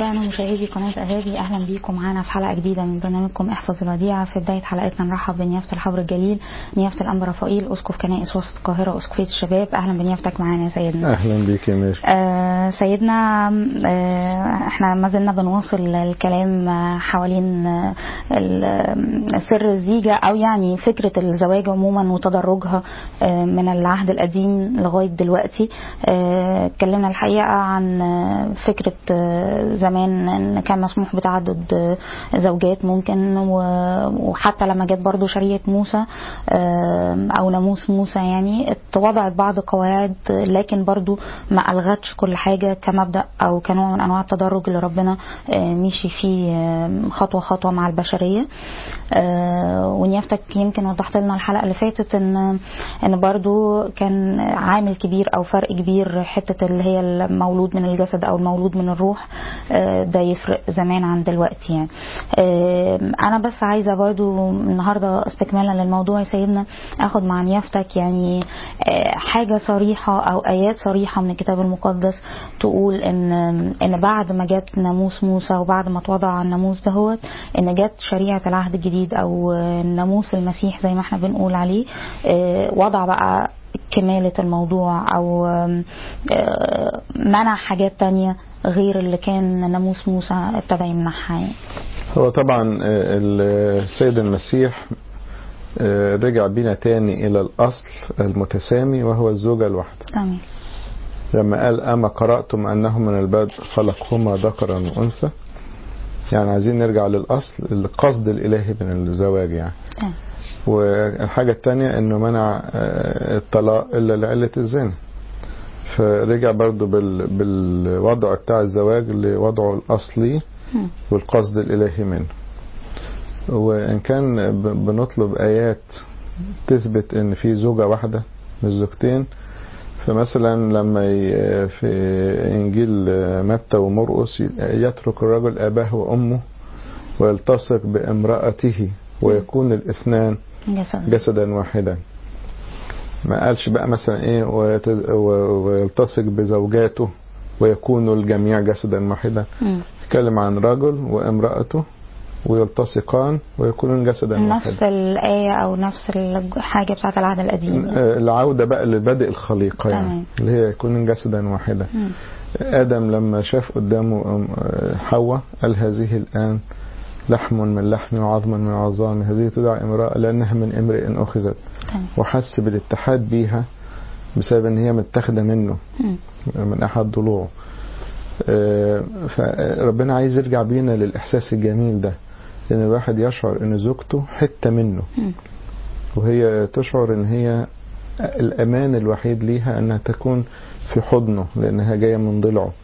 أحبائنا مشاهدي قناة أهابي أهلا بيكم معانا في حلقة جديدة من برنامجكم احفظ الوديعة في بداية حلقتنا نرحب بنيافة الحبر الجليل نيافة الأنبا رفائيل أسقف كنائس وسط القاهرة أسقفية الشباب أهلا بنيافتك معانا يا سيدنا اهلا بيك يا مير آه سيدنا آه احنا ما زلنا بنواصل الكلام آه، حوالين آه، ال- آه، سر الزيجة او يعني فكرة الزواج عموما وتدرجها آه، من العهد القديم لغاية دلوقتي آه، اتكلمنا الحقيقة عن آه، فكرة آه، زمان ان كان مسموح بتعدد آه، زوجات ممكن و- وحتى لما جت برضو شريعة موسى آه، او ناموس موسى يعني اتوضعت بعض قواعد لكن برضو ما الغتش كل حاجه كمبدا او كنوع من انواع التدرج اللي ربنا آه، مشي فيه آه، خطوه خطوه مع البشريه آه، ونيافتك يمكن وضحت لنا الحلقه اللي فاتت ان ان برضو كان عامل كبير او فرق كبير حته اللي هي المولود من الجسد او المولود من الروح آه، ده يفرق زمان عن دلوقتي يعني آه، انا بس عايزه برضو النهارده استكمالا للموضوع يا سيدنا اخد مع نيافتك يعني آه، حاجه صريحه او ايات صريحه من الكتاب المقدس تقول ان ان بعد ما جت ناموس موسى وبعد ما اتوضع الناموس دهوت ان جت شريعه العهد الجديد او آه، ناموس المسيح زي ما احنا بنقول عليه آه، وضع بقى كمالة الموضوع أو آم، آه، منع حاجات تانية غير اللي كان ناموس موسى ابتدى يمنعها يعني. هو طبعا آه، السيد المسيح آه، رجع بينا تاني الى الاصل المتسامي وهو الزوجة الواحدة تمام لما قال اما قرأتم انه من البدء خلقهما ذكرا وانثى يعني عايزين نرجع للاصل القصد الالهي من الزواج يعني تمام والحاجة التانية انه منع آه، الطلاق الا لعلة الزنا فرجع برضو بال... بالوضع بتاع الزواج لوضعه الاصلي مم. والقصد الالهي منه وان كان ب- بنطلب ايات تثبت ان في زوجة واحدة مش زوجتين فمثلا لما ي- في انجيل متى ومرقس يترك الرجل اباه وامه ويلتصق بامرأته ويكون الاثنان جسد جسدا واحدا ما قالش بقى مثلا ايه ويتز- و- ويلتصق بزوجاته ويكون الجميع جسدا واحدا مم. يتكلم عن رجل وامرأته ويلتصقان ويكونون جسدا نفس واحدا الآية أو نفس الحاجة بتاعت العهد القديم آه، العودة بقى لبدء الخليقة يعني تمام. اللي هي يكونون جسدا واحدا مم. آدم لما شاف قدامه أم- آه، حواء قال هذه الآن لحم من لحمي وعظم من عظامي هذه تدعى امرأة لأنها من امرئ أخذت تمام وحس بالاتحاد بيها بسبب ان هي متاخده منه مم. من احد ضلوعه آه، فربنا عايز يرجع بينا للاحساس الجميل ده ان الواحد يشعر ان زوجته حته منه مم. وهي تشعر ان هي الامان الوحيد ليها انها تكون في حضنه لانها جايه من ضلعه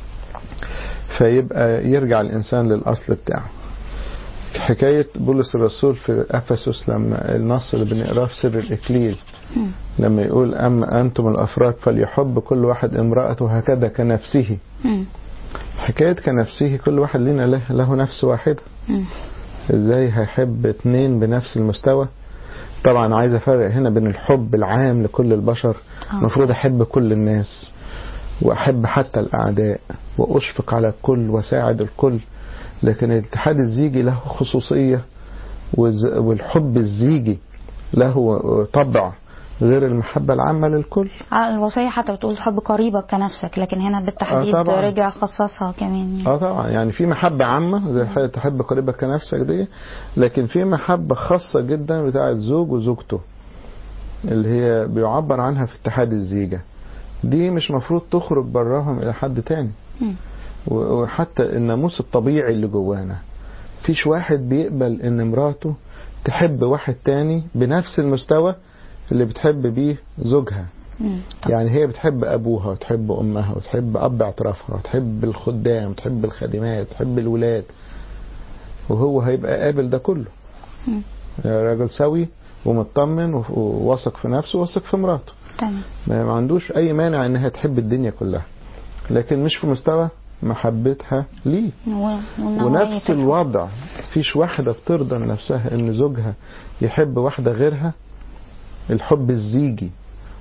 فيبقى يرجع الانسان للاصل بتاعه حكايه بولس الرسول في افسس لما النص اللي بنقراه في سر الاكليل مم. لما يقول أما أنتم الأفراد فليحب كل واحد امرأته هكذا كنفسه مم. حكاية كنفسه كل واحد لنا له, له نفس واحدة مم. ازاي هيحب اتنين بنفس المستوى طبعا عايز افرق هنا بين الحب العام لكل البشر آه. المفروض احب كل الناس واحب حتى الاعداء واشفق على الكل واساعد الكل لكن الاتحاد الزيجي له خصوصية والز- والحب الزيجي له طبع غير المحبة العامة للكل آه، الوصية حتى بتقول حب قريبك كنفسك لكن هنا بالتحديد آه، طبعاً. رجع خصصها كمان يعني. اه طبعا يعني في محبة عامة زي حاجة تحب قريبك كنفسك دي لكن في محبة خاصة جدا بتاعت زوج وزوجته اللي هي بيعبر عنها في اتحاد الزيجة دي مش مفروض تخرج براهم إلى حد تاني مم. و- وحتى الناموس الطبيعي اللي جوانا فيش واحد بيقبل ان مراته تحب واحد تاني بنفس المستوى اللي بتحب بيه زوجها مم. طب. يعني هي بتحب ابوها وتحب امها وتحب اب اعترافها وتحب الخدام وتحب الخادمات وتحب الولاد وهو هيبقى قابل ده كله مم. راجل سوي ومطمن وف- وواثق في نفسه وواثق في مراته تمام ما ما عندوش اي مانع انها تحب الدنيا كلها لكن مش في مستوى محبتها ليه و- ونوعية ونفس الحب. الوضع فيش واحدة بترضى لنفسها ان زوجها يحب واحدة غيرها الحب الزيجي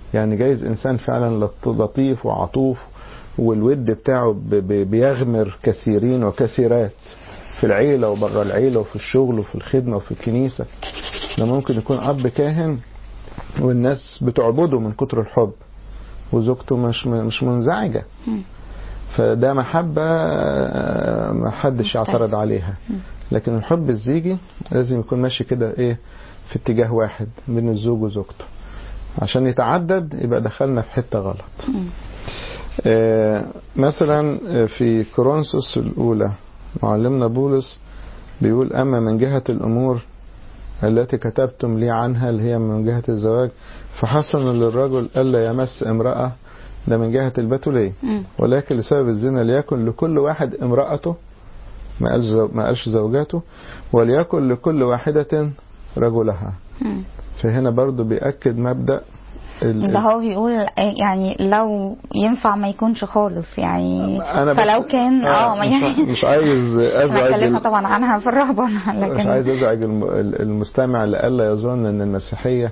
يعني جايز انسان فعلا لط- لطيف وعطوف والود بتاعه ب- ب- بيغمر كثيرين وكثيرات في العيلة وبره العيلة وفي الشغل وفي الخدمة وفي الكنيسة ده ممكن يكون أب كاهن والناس بتعبده من كتر الحب وزوجته مش مش منزعجة مم. فده محبة آه، ما حدش مختلف. يعترض عليها مم. لكن الحب الزيجي لازم يكون ماشي كده ايه في اتجاه واحد بين الزوج وزوجته عشان يتعدد يبقى دخلنا في حتة غلط مم. آه، مثلا في كورنثوس الأولى معلمنا بولس بيقول أما من جهة الأمور التي كتبتم لي عنها اللي هي من جهة الزواج فحسن للرجل ألا يمس امرأة ده من جهة البتولية مم. ولكن لسبب الزنا ليكن لكل واحد امرأته ما قالش زو- ما قالش زوجاته وليكن لكل واحدة رجلها مم. فهنا برضو بيأكد مبدأ ال- ده هو بيقول يعني لو ينفع ما يكونش خالص يعني أنا بس- فلو كان اه ما مش- يعني مش عايز احنا ازعج اتكلمنا ال- طبعا عنها في الرهبنه مش عايز لكن ازعج الم- ال- المستمع لألا يظن ان المسيحيه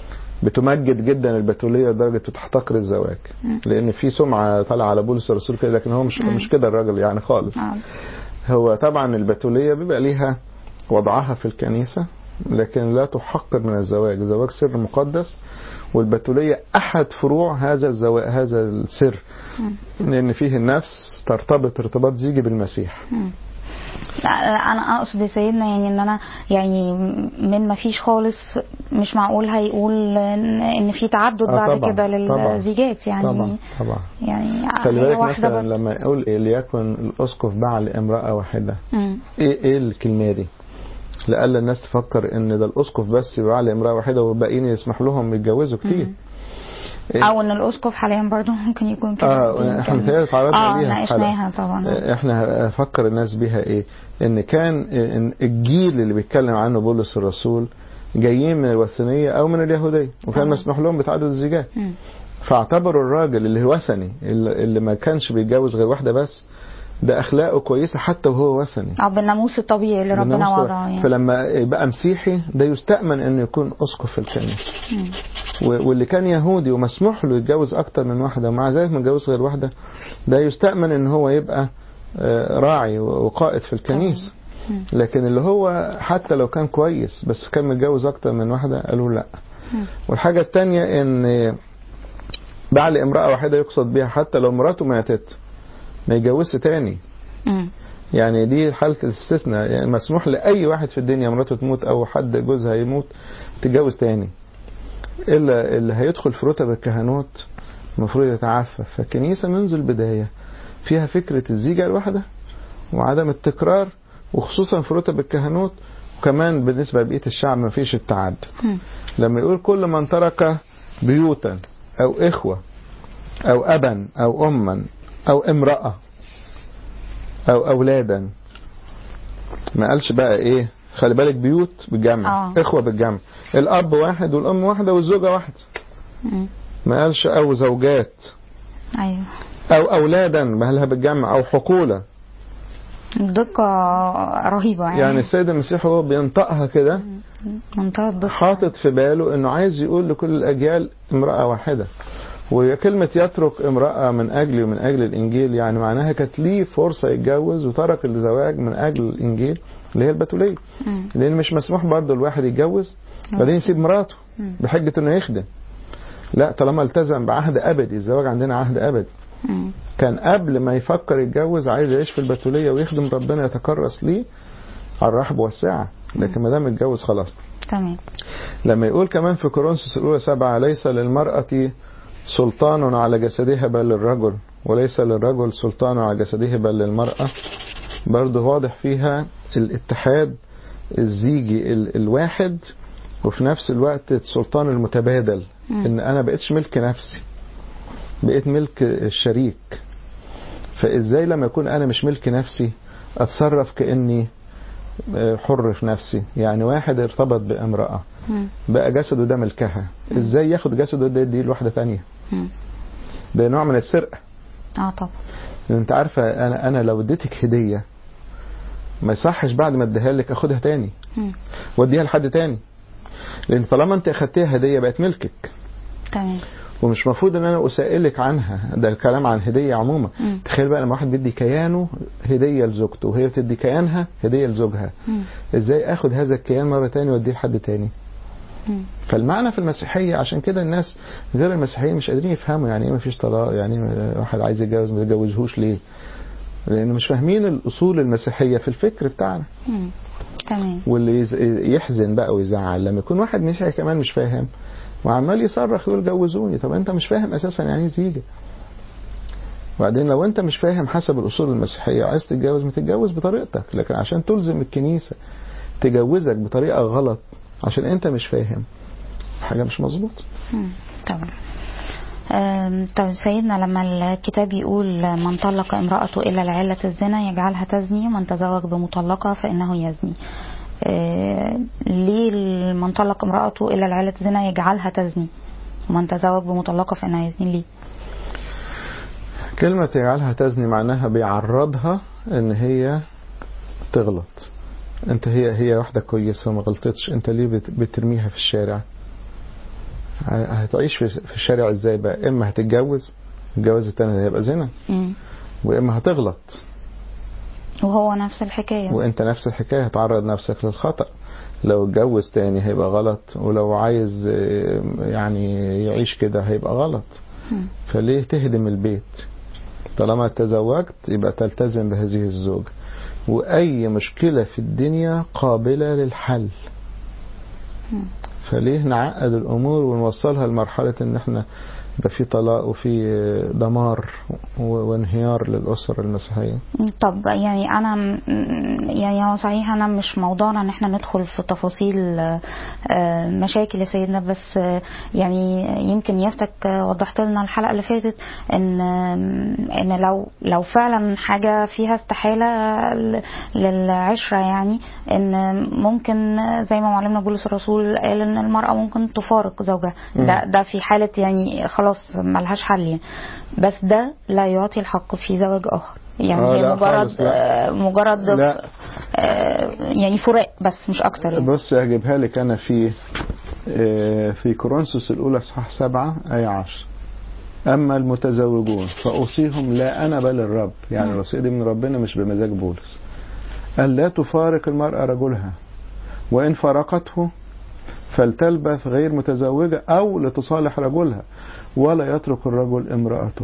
بتمجد جدا البتوليه لدرجه بتحتقر الزواج مم. لان في سمعه طالعه على بولس الرسول كده لكن هو مش مم. مش كده الراجل يعني خالص آه. هو طبعا البتوليه بيبقى ليها وضعها في الكنيسه لكن لا تحقر من الزواج الزواج سر مقدس والبتوليه احد فروع هذا الزواج هذا السر مم. لان فيه النفس ترتبط ارتباط زيجي بالمسيح مم. لا لا، انا اقصد يا سيدنا يعني ان انا يعني من ما فيش خالص مش معقول هيقول ان إن في تعدد آه بعد طبعاً، كده طبعاً، للزيجات يعني طبعا طبعا يعني خلي بالك واحده مثلا برضه. لما يقول إيه ليكن الاسقف باع لامراه واحده مم. ايه ايه الكلمه دي؟ لألا الناس تفكر ان ده الاسقف بس باع لامراه واحده والباقيين يسمح لهم يتجوزوا كتير مم. إيه؟ او ان الاسقف حاليا برضه ممكن يكون كده اه احنا يمكن- متهيألي اتعرضنا اه ليها في حلقة. ناقشناها طبعا احنا فكر الناس بيها ايه ان كان إن الجيل اللي بيتكلم عنه بولس الرسول جايين من الوثنيه او من اليهوديه وكان آه. مسموح لهم بتعدد الزيجات مم. فاعتبروا الراجل اللي وثني اللي اللي ما كانش بيتجوز غير واحده بس ده اخلاقه كويسه حتى وهو وثني او بالناموس الطبيعي اللي ربنا بالناموس وضعه يعني فلما يبقى مسيحي ده يستأمن انه يكون اسقف في الكنيسه مم. و- واللي كان يهودي ومسموح له يتجوز اكتر من واحده ومع ذلك ما يتجوز غير واحده ده يستأمن ان هو يبقى آه، راعي وقائد في الكنيسه مم. لكن اللي هو حتى لو كان كويس بس كان متجوز اكتر من واحده قالوا لا مم. والحاجه الثانيه ان بعل امراه واحده يقصد بها حتى لو مراته ماتت ما يتجوزش تاني مم. يعني دي حالة الاستثناء يعني مسموح لأي واحد في الدنيا مراته تموت أو حد جوزها يموت تتجوز تاني إلا اللي هيدخل في رتب الكهنوت المفروض يتعفف فالكنيسة منذ البداية فيها فكرة الزيجة الواحدة وعدم التكرار وخصوصا في رتب الكهنوت وكمان بالنسبة لبقية الشعب ما فيش التعدد مم. لما يقول كل من ترك بيوتا أو إخوة أو أبا أو أما أو امرأة أو أولادا ما قالش بقى إيه خلي بالك بيوت بالجمع آه. إخوة بالجمع الأب واحد والأم واحدة والزوجة واحدة مم. ما قالش أو زوجات ايوه أو أولادا مالها بالجمع أو حقولة دقة رهيبة يعني, يعني السيد المسيح هو بينطقها كده منتهى الدقة حاطط في باله انه عايز يقول لكل الاجيال امراه واحده وكلمة يترك امرأة من أجلي ومن أجل الإنجيل يعني معناها كانت ليه فرصة يتجوز وترك الزواج من أجل الإنجيل اللي هي البتولية مم. لأن مش مسموح برضه الواحد يتجوز بعدين يسيب مراته مم. بحجة إنه يخدم لا طالما التزم بعهد أبدي الزواج عندنا عهد أبدي مم. كان قبل ما يفكر يتجوز عايز يعيش في البتولية ويخدم ربنا يتكرس ليه على الرحب والسعة لكن ما دام اتجوز خلاص تمام لما يقول كمان في كورنثوس الأولى سبعة ليس للمرأة سلطان على جسدها بل للرجل وليس للرجل سلطان على جسده بل للمرأة برضه واضح فيها الاتحاد الزيجي ال- الواحد وفي نفس الوقت السلطان المتبادل مم. ان انا بقيتش ملك نفسي بقيت ملك الشريك فازاي لما يكون انا مش ملك نفسي اتصرف كاني آه، حر في نفسي يعني واحد ارتبط بامرأة مم. بقى جسده ده ملكها ازاي ياخد جسده ده يديه لواحدة تانية مم. ده نوع من السرقة اه طبعا لأن انت عارفة انا انا لو اديتك هدية ما يصحش بعد ما اديها لك اخدها تاني مم. واديها لحد تاني لان طالما انت اخدتيها هدية بقت ملكك تمام ومش مفروض ان انا اسائلك عنها ده الكلام عن هديه عموما مم. تخيل بقى لما واحد بيدي كيانه هديه لزوجته وهي بتدي كيانها هديه لزوجها مم. ازاي اخد هذا الكيان مره تاني واديه لحد تاني مم. فالمعنى في المسيحيه عشان كده الناس غير المسيحيين مش قادرين يفهموا يعني ايه مفيش طلاق يعني ايه واحد عايز يتجوز ما يتجوزهوش ليه لان مش فاهمين الاصول المسيحيه في الفكر بتاعنا مم. تمام واللي يز- يحزن بقى ويزعل لما يكون واحد مسيحي كمان مش فاهم وعمال يصرخ يقول جوزوني طب انت مش فاهم اساسا يعني ايه زيجه وبعدين لو انت مش فاهم حسب الاصول المسيحيه عايز تتجوز ما تتجوز بطريقتك لكن عشان تلزم الكنيسه تجوزك بطريقه غلط عشان انت مش فاهم حاجه مش مظبوطه مم. تمام آم، طيب سيدنا لما الكتاب يقول من طلق امرأته إلا لعلة الزنا يجعلها تزني ومن تزوج بمطلقة فإنه يزني آه، ليه من طلق امرأته إلا لعلة الزنا يجعلها تزني ومن تزوج بمطلقة فإنه يزني ليه كلمه يجعلها تزني معناها بيعرضها ان هي تغلط انت هي هي واحده كويسه وما غلطتش انت ليه بت- بترميها في الشارع ه- هتعيش في في الشارع ازاي بقى اما هتتجوز الجواز التاني ده هيبقى زنا مم. واما هتغلط وهو نفس الحكاية وانت نفس الحكايه هتعرض نفسك للخطا لو اتجوز تاني هيبقى غلط ولو عايز آه، يعني يعيش كده هيبقى غلط مم. فليه تهدم البيت طالما تزوجت يبقى تلتزم بهذه الزوجة وأي مشكلة في الدنيا قابلة للحل مم. فليه نعقد الأمور ونوصلها لمرحلة إن احنا يبقى في طلاق وفي دمار و- وانهيار للأسرة المسيحية طب يعني انا م- يعني هو صحيح انا مش موضوعنا ان احنا ندخل في تفاصيل آه، مشاكل يا سيدنا بس آه، يعني يمكن يفتك آه، وضحت لنا الحلقه اللي فاتت ان آه، ان لو لو فعلا حاجه فيها استحاله ل- للعشره يعني ان ممكن آه، زي ما معلمنا بولس الرسول قال ان المراه ممكن تفارق زوجها ده ده في حاله يعني خلاص ملهاش حل يعني بس ده لا يعطي الحق في زواج اخر يعني آه، هي لا مجرد خالص، لا. آه، مجرد لا. آه، يعني فراق بس مش اكتر يعني بص هجيبها لك أنا في آه، في كورنثوس الأولى إصحاح سبعة آية عشر أما المتزوجون فأوصيهم لا أنا بل الرب يعني مم. الوصية دي من ربنا مش بمزاج بولس قال لا تفارق المرأة رجلها وإن فارقته فلتلبث غير متزوجة أو لتصالح رجلها ولا يترك الرجل امرأته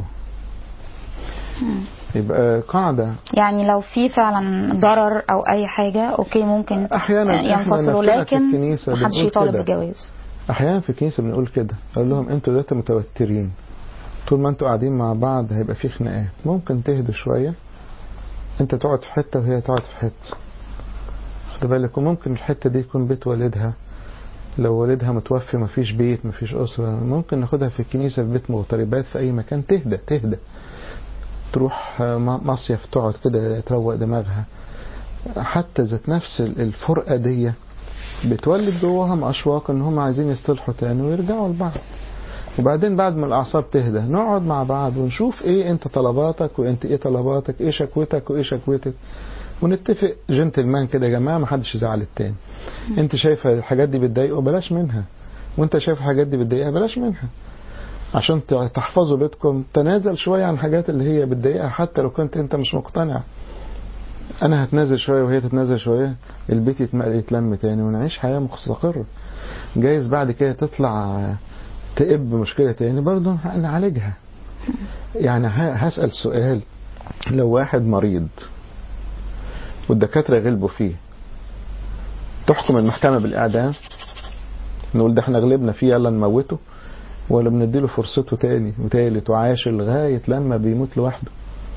يبقى قاعدة يعني لو في فعلا ضرر او اي حاجه اوكي ممكن أحيانا آه، إحنا ينفصلوا نفسنا في لكن الكنيسة محدش بنقول يطالب كده. بالجواز أحيانا في الكنيسة بنقول كده أقول لهم أنتوا دلوقتي متوترين طول ما أنتوا قاعدين مع بعض هيبقى في خناقات ممكن تهدوا شوية أنت تقعد في حتة وهي تقعد في حتة خد بالك وممكن الحتة دي يكون بيت والدها لو والدها متوفي مفيش بيت مفيش أسرة ممكن ناخدها في الكنيسة في بيت مغتربات في أي مكان تهدى تهدى تروح آه، م- مصيف تقعد كده تروق دماغها حتى ذات نفس ال- الفرقة دي بتولد جواهم أشواق إن هم عايزين يصطلحوا تاني ويرجعوا لبعض وبعدين بعد ما الأعصاب تهدى نقعد مع بعض ونشوف إيه أنت طلباتك وأنت إيه طلباتك إيه شكوتك وإيه شكوتك ونتفق جنتلمان كده يا جماعة ما حدش يزعل التاني أنت شايف الحاجات دي بتضايقه بلاش منها وأنت شايف الحاجات دي بتضايقها بلاش منها عشان ت- تحفظوا بيتكم تنازل شوية عن الحاجات اللي هي بتضايقها حتى لو كنت أنت مش مقتنع انا هتنازل شويه وهي تتنازل شويه البيت يتم- يتلم تاني ونعيش حياه مستقره جايز بعد كده تطلع تقب مشكله تاني برضه نعالجها يعني ه- هسال سؤال لو واحد مريض والدكاتره غلبوا فيه تحكم المحكمه بالاعدام نقول ده احنا غلبنا فيه يلا نموته ولا بنديله فرصته تاني وتالت وعاشر لغايه لما بيموت لوحده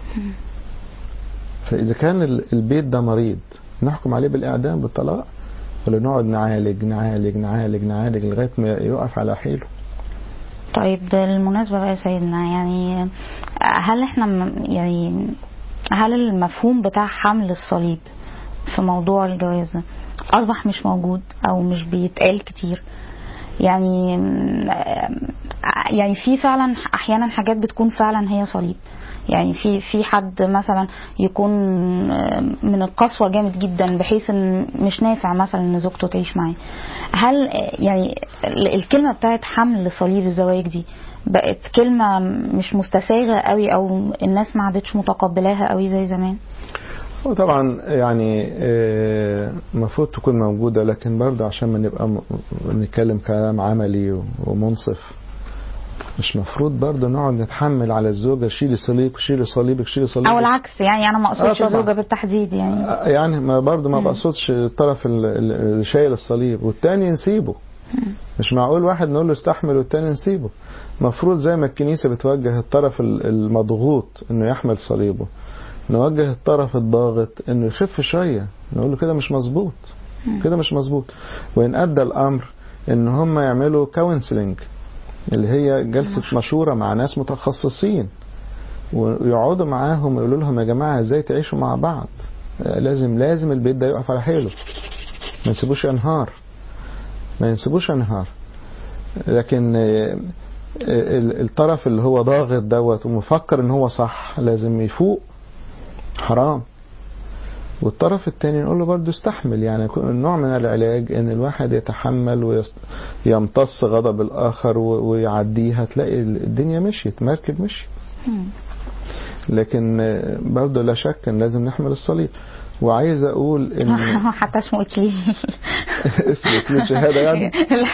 فإذا كان ال- البيت ده مريض نحكم عليه بالإعدام بالطلاق ولا نقعد نعالج نعالج نعالج نعالج لغاية ما يقف على حيله طيب بالمناسبة بقى يا سيدنا يعني هل احنا م- يعني هل المفهوم بتاع حمل الصليب في موضوع الجواز ده أصبح مش موجود أو مش بيتقال كتير يعني م- يعني في فعلا احيانا حاجات بتكون فعلا هي صليب يعني في في حد مثلا يكون من القسوه جامد جدا بحيث ان مش نافع مثلا ان زوجته تعيش معاه هل يعني الكلمه بتاعت حمل صليب الزواج دي بقت كلمه مش مستساغه قوي او الناس ما عادتش متقبلاها قوي زي زمان وطبعا يعني المفروض تكون موجودة لكن برضه عشان ما نبقى نتكلم كلام عملي ومنصف مش مفروض برضه نقعد نتحمل على الزوجه شيلي صليب شيلي صليبك شيلي صليبك او العكس يعني انا ما اقصدش آه الزوجه بالتحديد يعني آه يعني ما برضه ما بقصدش الطرف اللي شايل الصليب والتاني نسيبه مش معقول واحد نقول له استحمل والتاني نسيبه مفروض زي ما الكنيسه بتوجه الطرف المضغوط انه يحمل صليبه نوجه الطرف الضاغط انه يخف شويه نقول له كده مش مظبوط كده مش مظبوط وان ادى الامر ان هم يعملوا كونسلنج اللي هي جلسة مشورة مع ناس متخصصين ويقعدوا معاهم ويقولوا لهم يا جماعة ازاي تعيشوا مع بعض لازم لازم البيت ده يقف على حيله ما نسيبوش ينهار ما ينسيبوش ينهار لكن الطرف اللي هو ضاغط دوت ومفكر ان هو صح لازم يفوق حرام والطرف الثاني نقول له برضه استحمل يعني نوع من العلاج ان الواحد يتحمل ويمتص غضب الاخر ويعديها تلاقي الدنيا مشيت مركب مشي لكن برضه لا شك ان لازم نحمل الصليب وعايز اقول ان حتى اسمه اكليل اسمه اكليل شهاده يعني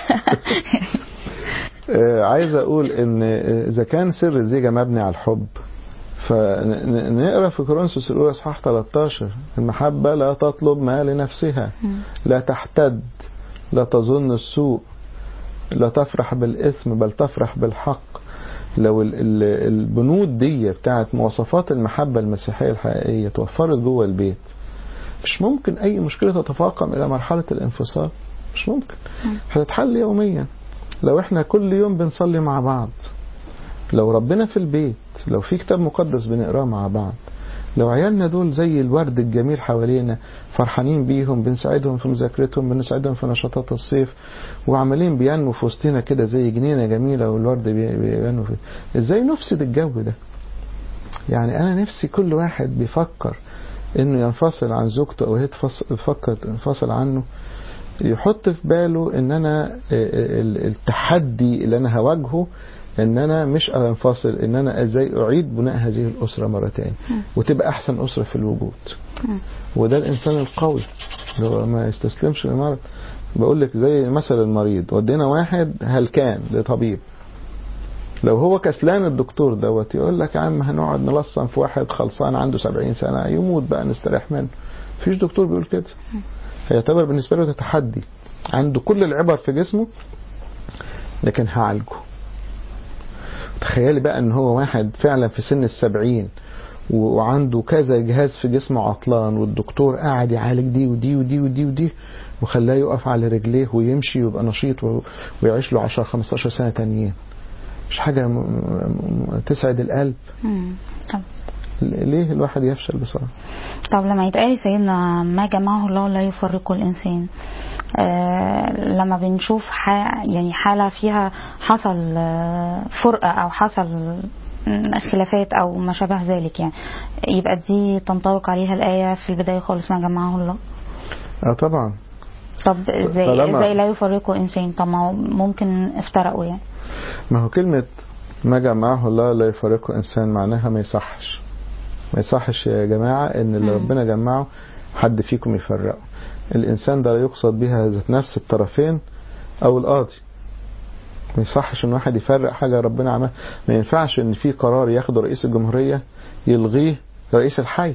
عايز اقول ان اذا كان سر الزيجه مبني على الحب فنقرا في كورنثوس الاولى اصحاح 13 المحبه لا تطلب ما لنفسها لا تحتد لا تظن السوء لا تفرح بالاثم بل تفرح بالحق لو البنود دي بتاعت مواصفات المحبه المسيحيه الحقيقيه توفرت جوه البيت مش ممكن اي مشكله تتفاقم الى مرحله الانفصال مش ممكن هتتحل يوميا لو احنا كل يوم بنصلي مع بعض لو ربنا في البيت لو في كتاب مقدس بنقراه مع بعض لو عيالنا دول زي الورد الجميل حوالينا فرحانين بيهم بنساعدهم في مذاكرتهم بنساعدهم في نشاطات الصيف وعمالين بينموا في وسطنا كده زي جنينه جميله والورد بينمو فيه ازاي نفسد الجو ده يعني انا نفسي كل واحد بيفكر انه ينفصل عن زوجته او هي تفكر تنفصل عنه يحط في باله ان انا التحدي اللي انا هواجهه ان انا مش انفصل ان انا ازاي اعيد بناء هذه الاسره مره تاني وتبقى احسن اسره في الوجود وده الانسان القوي اللي هو ما يستسلمش للمرض بقول لك زي مثل المريض ودينا واحد هلكان لطبيب لو هو كسلان الدكتور دوت يقول لك يا عم هنقعد نلصم في واحد خلصان عنده 70 سنه يموت بقى نستريح منه مفيش دكتور بيقول كده هيعتبر بالنسبه له تحدي عنده كل العبر في جسمه لكن هعالجه تخيلي بقى ان هو واحد فعلا في سن السبعين وعنده كذا جهاز في جسمه عطلان والدكتور قاعد يعالج دي ودي ودي ودي ودي وخلاه يقف على رجليه ويمشي ويبقى نشيط ويعيش له 10 15 سنه تانيين مش حاجه تسعد القلب ليه الواحد يفشل بسرعه طب لما يتقال سيدنا ما جمعه الله لا يفرقه الانسان آه لما بنشوف يعني حالة فيها حصل آه فرقة أو حصل خلافات أو ما شابه ذلك يعني يبقى دي تنطبق عليها الآية في البداية خالص ما جمعه الله اه طبعا طب ازاي ازاي لا يفرقوا انسان طب ما ممكن افترقوا يعني ما هو كلمة ما جمعه الله لا يفرقه انسان معناها ما يصحش ما يصحش يا جماعة ان اللي ربنا جمعه حد فيكم يفرقه الانسان ده يقصد بها ذات نفس الطرفين او القاضي ما يصحش ان واحد يفرق حاجه ربنا عملها ما ينفعش ان في قرار ياخده رئيس الجمهوريه يلغيه رئيس الحي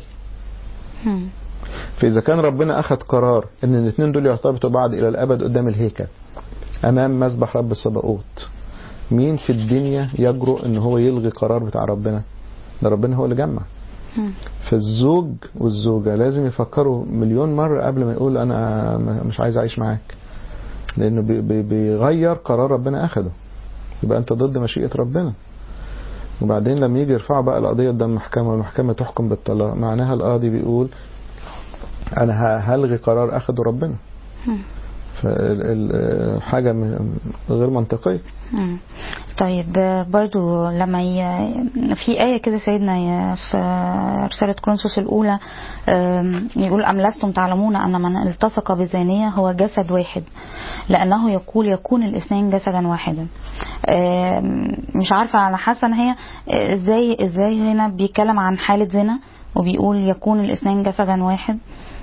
فاذا كان ربنا اخذ قرار ان الاثنين دول يرتبطوا بعض الى الابد قدام الهيكل امام مذبح رب الصباؤوت مين في الدنيا يجرؤ ان هو يلغي قرار بتاع ربنا ده ربنا هو اللي جمع فالزوج والزوجة لازم يفكروا مليون مرة قبل ما يقول أنا مش عايز أعيش معاك لأنه بيغير قرار ربنا أخده يبقى أنت ضد مشيئة ربنا وبعدين لما يجي يرفعوا بقى القضية قدام المحكمة والمحكمة تحكم بالطلاق معناها القاضي بيقول أنا هلغي قرار أخده ربنا فحاجة غير منطقية مم. طيب آه، برضو لما ي... في آية كده سيدنا ي- في رسالة كورنثوس الأولى آم، يقول أم لستم تعلمون أن من التصق بزانية هو جسد واحد لأنه يقول يكون الاثنين جسدا واحدا آم، مش عارفة أنا حاسة إن هي آه، إزاي إزاي هنا بيتكلم عن حالة زنا وبيقول يكون الاثنين جسدا واحد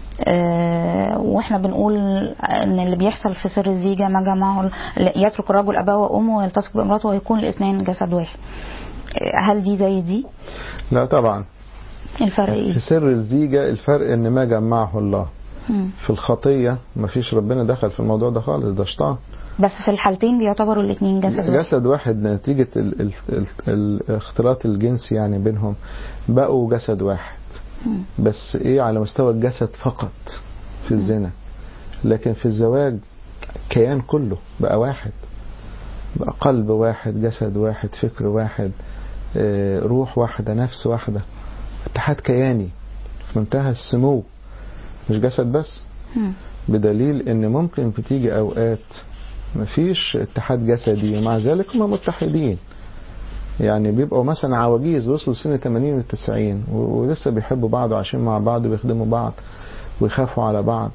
آه، واحنا بنقول ان اللي بيحصل في سر الزيجه ما جمعه ال- يترك الرجل اباه وامه ويلتصق بامراته ويكون الاثنين جسد واحد آه، هل دي زي دي لا طبعا الفرق ايه في سر الزيجة الفرق ان ما جمعه الله مم. في الخطية مفيش ربنا دخل في الموضوع ده خالص ده شيطان بس في الحالتين بيعتبروا الاثنين جسد واحد جسد واحد نتيجة ال- ال- ال- الاختلاط الجنسي يعني بينهم بقوا جسد واحد مم. بس ايه على مستوى الجسد فقط في الزنا لكن في الزواج كيان كله بقى واحد بقى قلب واحد جسد واحد فكر واحد آه، روح واحدة نفس واحدة اتحاد كياني في منتهى السمو مش جسد بس مم. بدليل ان ممكن بتيجي اوقات مفيش اتحاد جسدي ومع ذلك هم متحدين يعني بيبقوا مثلا عواجيز وصلوا سن 80 و 90 و- ولسه بيحبوا بعض وعايشين مع بعض وبيخدموا بعض ويخافوا على بعض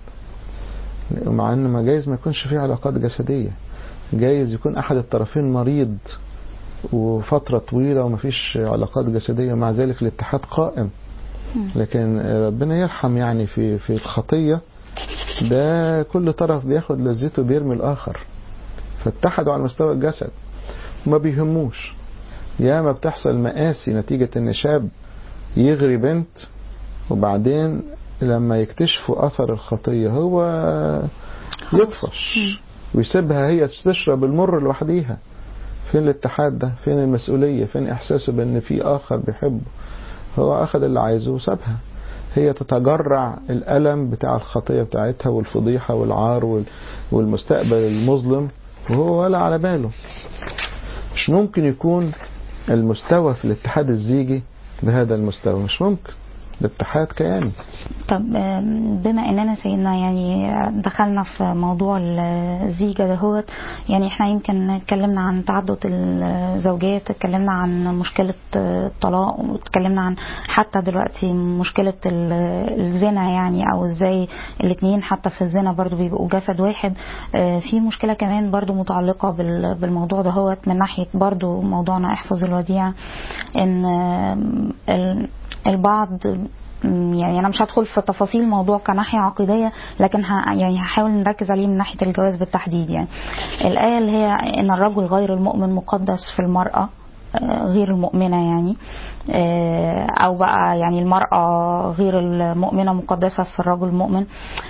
ومع ان ما جايز ما يكونش فيه علاقات جسدية جايز يكون احد الطرفين مريض وفترة طويلة ومفيش علاقات جسدية ومع ذلك الاتحاد قائم مم. لكن ربنا يرحم يعني في في الخطية ده كل طرف بياخد لذته بيرمي الآخر فاتحدوا على مستوى الجسد وما بيهموش ياما بتحصل مآسي نتيجة ان شاب يغري بنت وبعدين لما يكتشفوا اثر الخطية هو يطفش ويسيبها هي تشرب المر لوحديها فين الاتحاد ده فين المسؤولية فين احساسه بان في اخر بيحبه هو اخذ اللي عايزه وسابها هي تتجرع الألم بتاع الخطية بتاعتها والفضيحة والعار وال- والمستقبل المظلم وهو ولا على باله مش ممكن يكون المستوى في الاتحاد الزيجي بهذا المستوى مش ممكن الاتحاد كياني طب آم، بما اننا سيدنا يعني دخلنا في موضوع الزيجة دهوت يعني احنا يمكن اتكلمنا عن تعدد الزوجات اتكلمنا عن مشكلة الطلاق واتكلمنا عن حتى دلوقتي مشكلة ال- الزنا يعني او ازاي الاتنين حتى في الزنا برضو بيبقوا جسد واحد آه، في مشكلة كمان برضو متعلقة بال- بالموضوع دهوت من ناحية برضو موضوعنا احفظ الوديعة ان آم، ال- البعض مم، يعني انا مش هدخل في تفاصيل الموضوع كناحيه عقيديه لكن ه... يعني هحاول نركز عليه من ناحيه الجواز بالتحديد يعني الايه اللي هي ان الرجل غير المؤمن مقدس في المراه آه، غير المؤمنه يعني آه، او بقى يعني المراه غير المؤمنه مقدسه في الرجل المؤمن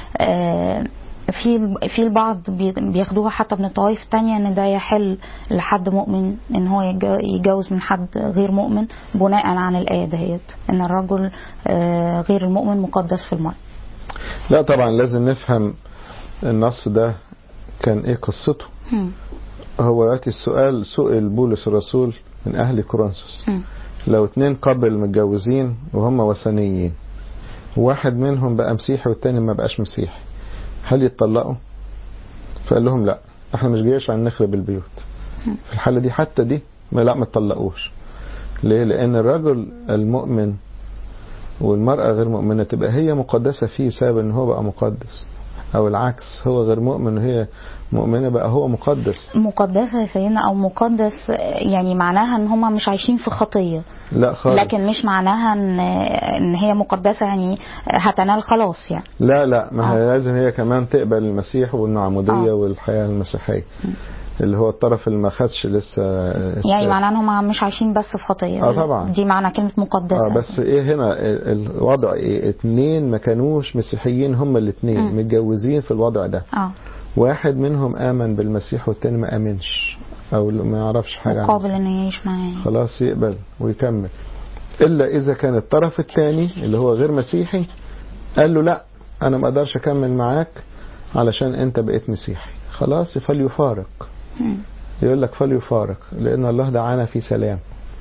آه، في في البعض بي- بياخدوها حتى من الطوائف التانية ان ده يحل لحد مؤمن ان هو يتج- يتجوز من حد غير مؤمن بناء عن الآية دهيت ان الرجل آه، غير المؤمن مقدس في المرء لا طبعا لازم نفهم النص ده كان ايه قصته هم، هو ياتي السؤال سئل بولس الرسول من اهل كورنثوس هم، لو اتنين قبل متجوزين وهم وثنيين واحد منهم بقى مسيحي والتاني ما بقاش مسيحي هل يتطلقوا فقال لهم لا احنا مش جايش عن نخرب البيوت في الحالة دي حتى دي ما لا ما تطلقوش ليه لان الرجل المؤمن والمرأة غير مؤمنة تبقى هي مقدسة فيه بسبب ان هو بقى مقدس او العكس هو غير مؤمن وهي مؤمنة بقى هو مقدس مقدسة يا سيدنا او مقدس آه، يعني معناها ان هما مش عايشين في خطية لا خالص لكن مش معناها ان ان هي مقدسة يعني هتنال خلاص يعني لا لا ما هي آه. لازم هي كمان تقبل المسيح والمعمودية آه. والحياة المسيحية اللي هو الطرف اللي ما خدش لسه يعني معناها ان هما مش عايشين بس في خطية آه، طبعا. دي معنى كلمة مقدسة اه بس ايه هنا ال- الوضع ايه اتنين ما كانوش مسيحيين هما الاتنين مم. متجوزين في الوضع ده اه واحد منهم امن بالمسيح والتاني ما امنش او ما يعرفش حاجة عن مقابل المسيح. انه يعيش معاه خلاص يقبل ويكمل الا اذا كان الطرف الثاني اللي هو غير مسيحي قال له لا انا ما اقدرش اكمل معاك علشان انت بقيت مسيحي خلاص فليفارق مم. يقول لك فليفارق لان الله دعانا في سلام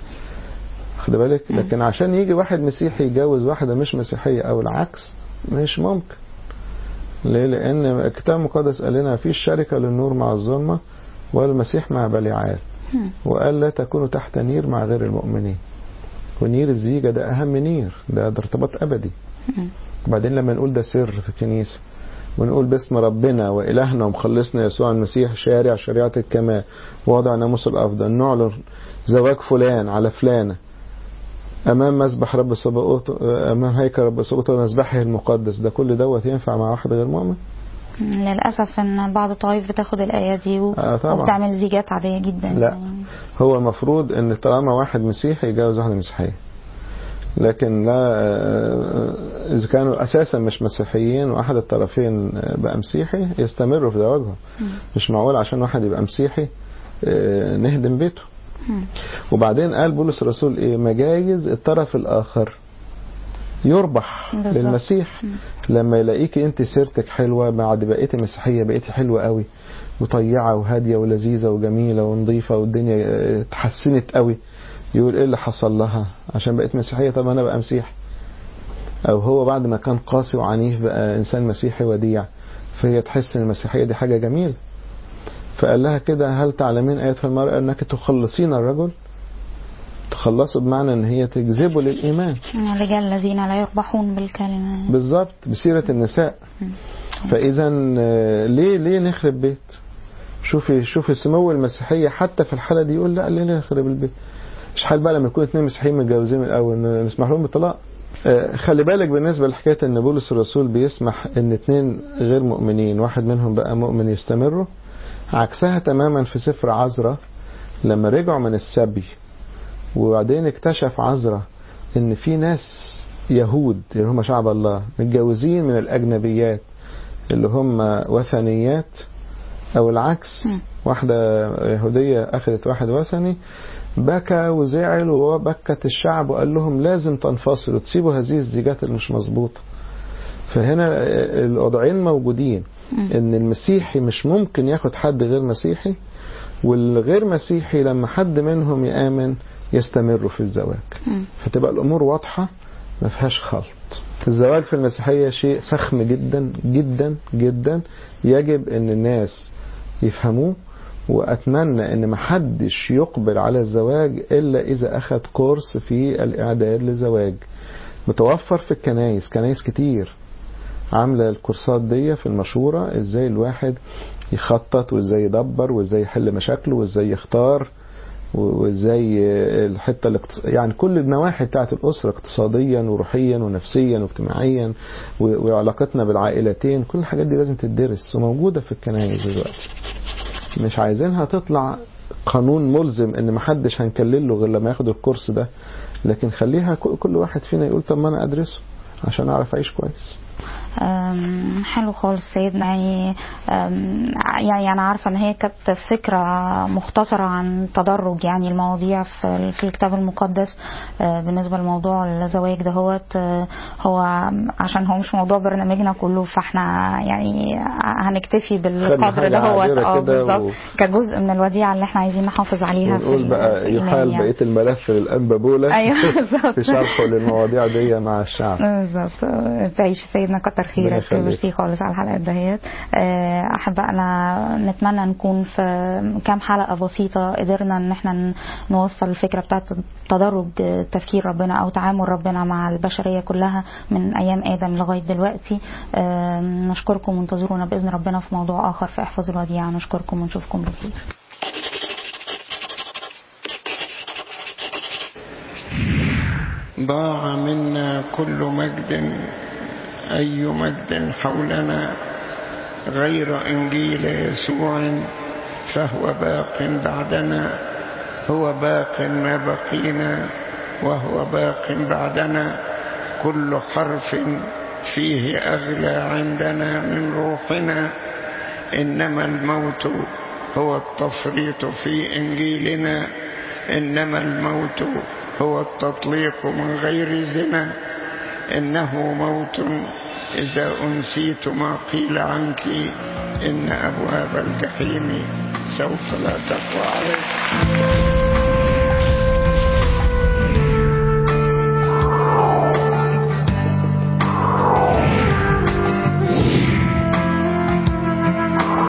خد بالك لكن عشان يجي واحد مسيحي يتجوز واحده مش مسيحيه او العكس مش ممكن ليه لان الكتاب المقدس قال لنا في شركه للنور مع الظلمه والمسيح مع بليعال مم. وقال لا تكونوا تحت نير مع غير المؤمنين ونير الزيجة ده أهم نير ده, ده ارتباط أبدي مم. وبعدين لما نقول ده سر في الكنيسة ونقول باسم ربنا وإلهنا ومخلصنا يسوع المسيح شارع شريعة الكمال وضع ناموس الأفضل نعلن زواج فلان على فلانة أمام مسبح رب الصباؤوت أمام هيكل رب الصباؤوت ومسبحه المقدس ده كل دوت ينفع مع واحد غير مؤمن للأسف إن بعض الطوائف بتاخد الآية دي و... آه طبعا. وبتعمل زيجات عادية جدا لا. يعني. هو المفروض ان طالما واحد مسيحي يتجوز واحده مسيحيه لكن لا آه، اذا كانوا اساسا مش مسيحيين واحد الطرفين آه، بقى مسيحي يستمروا في زواجهم مم. مش معقول عشان واحد يبقى مسيحي آه، نهدم بيته مم. وبعدين قال بولس الرسول ايه مجايز الطرف الاخر يربح بالظبط. للمسيح مم. لما يلاقيكي انت سيرتك حلوه بعد بقيتي مسيحيه بقيتي حلوه قوي وطيعه وهاديه ولذيذه وجميله ونظيفه والدنيا اه، اتحسنت قوي يقول ايه اللي حصل لها عشان بقيت مسيحيه طب انا بقى مسيحي او هو بعد ما كان قاسي وعنيف بقى انسان مسيحي وديع فهي تحس ان المسيحيه دي حاجه جميله فقال لها كده هل تعلمين ايتها المراه انك تخلصين الرجل تخلصوا بمعنى ان هي تجذبه للايمان الرجال الذين لا يربحون بالكلمة بالظبط بسيرة النساء مم. فإذا آه، ليه ليه نخرب بيت؟ شوفي شوفي سمو المسيحية حتى في الحالة دي يقول لا ليه نخرب البيت؟ مش حال بقى لما يكون اتنين مسيحيين متجوزين من الأول ن- نسمح لهم بالطلاق؟ آه، خلي بالك بالنسبة لحكاية إن بولس الرسول بيسمح إن اتنين غير مؤمنين واحد منهم بقى مؤمن يستمروا عكسها تماما في سفر عزرا لما رجعوا من السبي وبعدين اكتشف عزرا ان في ناس يهود اللي هم شعب الله متجوزين من الاجنبيات اللي هم وثنيات او العكس مم. واحده يهوديه اخذت واحد وثني بكى وزعل وبكت الشعب وقال لهم لازم تنفصلوا تسيبوا هذه الزيجات اللي مش مظبوطه فهنا الوضعين موجودين مم. ان المسيحي مش ممكن ياخد حد غير مسيحي والغير مسيحي لما حد منهم يآمن يستمروا في الزواج مم. فتبقى الامور واضحه ما فيهاش خلط الزواج في المسيحيه شيء فخم جدا جدا جدا يجب ان الناس يفهموه واتمنى ان محدش يقبل على الزواج الا اذا اخذ كورس في الاعداد للزواج متوفر في الكنايس كنايس كتير عامله الكورسات دي في المشوره ازاي الواحد يخطط وازاي يدبر وازاي يحل مشاكله وازاي يختار و- وازاي الحته الاقتص... يعني كل النواحي بتاعت الاسره اقتصاديا وروحيا ونفسيا واجتماعيا و- وعلاقتنا بالعائلتين كل الحاجات دي لازم تدرس وموجوده في الكنائس دلوقتي مش عايزينها تطلع قانون ملزم ان محدش هنكلله غير لما ياخد الكورس ده لكن خليها ك- كل واحد فينا يقول طب ما انا ادرسه عشان اعرف اعيش كويس أم، حلو خالص سيدنا يعني أم، يعني انا عارفه ان هي كانت فكره مختصره عن تدرج يعني المواضيع في في الكتاب المقدس أه، بالنسبه لموضوع الزواج دهوت أه، هو عشان هو مش موضوع برنامجنا كله فاحنا يعني هنكتفي بالقدر حاجة دهوت عابرة اه كده بالظبط و- كجزء من الوديعه اللي احنا عايزين نحافظ عليها في ونقول ال- بقى في الإيمان يحال يعني. بقيه الملف للانبا بولا ايوه بالظبط في شرحه للمواضيع دي مع الشعب بالظبط تعيش سيدنا كتر ربنا خيرك يخليك. ميرسي خالص على الحلقات دهيت آه، احبائنا نتمنى نكون في كام حلقه بسيطه قدرنا ان احنا ن- نوصل الفكره بتاعت تدرج تفكير ربنا او تعامل ربنا مع البشريه كلها من ايام ادم لغايه دلوقتي آه، نشكركم وانتظرونا باذن ربنا في موضوع اخر في احفظ الوديعه نشكركم ونشوفكم بخير ضاع منا كل مجد أي مجد حولنا غير إنجيل يسوع فهو باق بعدنا هو باق ما بقينا وهو باق بعدنا كل حرف فيه أغلى عندنا من روحنا إنما الموت هو التفريط في إنجيلنا إنما الموت هو التطليق من غير زنا إنه موت إذا أنسيت ما قيل عنك إن أبواب الجحيم سوف لا تقوى عليك